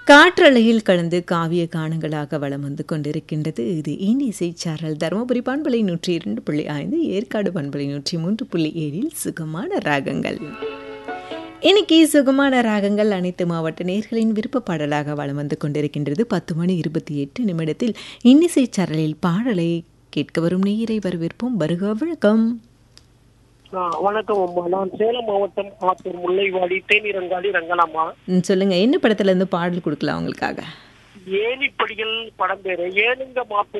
காற்றலையில் கலந்து காவிய கானங்களாக வளம் வந்து கொண்டிருக்கின்றது இது இனிசை சாரல் தருமபுரி பண்பலை நூற்றி இரண்டு புள்ளி ஐந்து ஏற்காடு பண்பலை நூற்றி மூன்று புள்ளி ஏழில் சுகமான ராகங்கள் இன்னைக்கு சுகமான ராகங்கள் அனைத்து மாவட்ட நேர்களின் விருப்ப பாடலாக வளம் வந்து கொண்டிருக்கின்றது பத்து மணி இருபத்தி எட்டு நிமிடத்தில் இன்னிசை சாரலில் பாடலை கேட்க வரும் நேயரை வரவேற்போம் வருக வழக்கம் ஆ, வணக்கம் அம்மா நான் சேலம் மாவட்டம் ஆத்தூர் முல்லைவாடி தேனிரங்காடி ரங்கலாமா ம், சொல்லுங்க என்ன படத்துல இருந்து பாடல் கொடுக்கலாம் உங்களுக்காக ஏனிப்படிகள் படம் பேரு ஏனுங்க மாப்பு